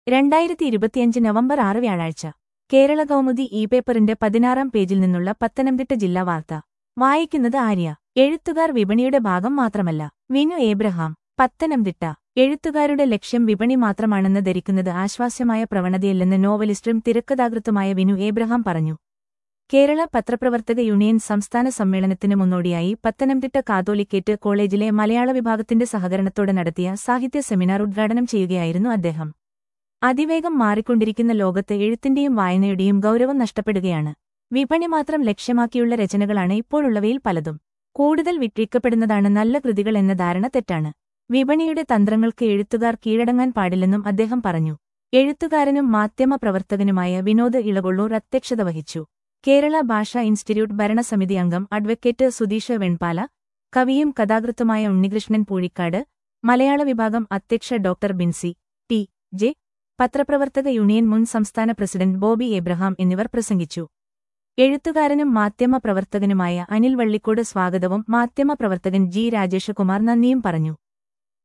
രണ്ടായിരത്തി ഇരുപത്തിയഞ്ച് നവംബർ ആറ് വ്യാഴാഴ്ച കേരള കൗമുദി ഇ പേപ്പറിന്റെ പതിനാറാം പേജിൽ നിന്നുള്ള പത്തനംതിട്ട ജില്ലാ വാർത്ത വായിക്കുന്നത് ആര്യ എഴുത്തുകാർ വിപണിയുടെ ഭാഗം മാത്രമല്ല വിനു ഏബ്രഹാം പത്തനംതിട്ട എഴുത്തുകാരുടെ ലക്ഷ്യം വിപണി മാത്രമാണെന്ന് ധരിക്കുന്നത് ആശ്വാസ്യമായ പ്രവണതയല്ലെന്ന് നോവലിസ്റ്റും തിരക്കഥാകൃത്തുമായ വിനു ഏബ്രഹാം പറഞ്ഞു കേരള പത്രപ്രവർത്തക യൂണിയൻ സംസ്ഥാന സമ്മേളനത്തിന് മുന്നോടിയായി പത്തനംതിട്ട കാതോലിക്കേറ്റ് കോളേജിലെ മലയാള വിഭാഗത്തിന്റെ സഹകരണത്തോടെ നടത്തിയ സാഹിത്യ സെമിനാർ ഉദ്ഘാടനം ചെയ്യുകയായിരുന്നു അദ്ദേഹം അതിവേഗം മാറിക്കൊണ്ടിരിക്കുന്ന ലോകത്ത് എഴുത്തിന്റെയും വായനയുടെയും ഗൗരവം നഷ്ടപ്പെടുകയാണ് വിപണി മാത്രം ലക്ഷ്യമാക്കിയുള്ള രചനകളാണ് ഇപ്പോഴുള്ളവയിൽ പലതും കൂടുതൽ വിറ്റഴിക്കപ്പെടുന്നതാണ് നല്ല കൃതികൾ എന്ന ധാരണ തെറ്റാണ് വിപണിയുടെ തന്ത്രങ്ങൾക്ക് എഴുത്തുകാർ കീഴടങ്ങാൻ പാടില്ലെന്നും അദ്ദേഹം പറഞ്ഞു എഴുത്തുകാരനും മാധ്യമ പ്രവർത്തകനുമായ വിനോദ് ഇളകൊള്ളൂർ അധ്യക്ഷത വഹിച്ചു കേരള ഭാഷാ ഇൻസ്റ്റിറ്റ്യൂട്ട് ഭരണസമിതി അംഗം അഡ്വക്കേറ്റ് സുധീഷ് വെൺപാല കവിയും കഥാകൃത്തുമായ ഉണ്ണികൃഷ്ണൻ പൂഴിക്കാട് മലയാള വിഭാഗം അധ്യക്ഷ ഡോക്ടർ ബിൻസി ടി ജെ പത്രപ്രവർത്തക യൂണിയൻ മുൻ സംസ്ഥാന പ്രസിഡന്റ് ബോബി എബ്രഹാം എന്നിവർ പ്രസംഗിച്ചു എഴുത്തുകാരനും മാധ്യമ പ്രവർത്തകനുമായ അനിൽ വള്ളിക്കോട് സ്വാഗതവും മാധ്യമ പ്രവർത്തകൻ ജി രാജേഷകുമാർ നന്ദിയും പറഞ്ഞു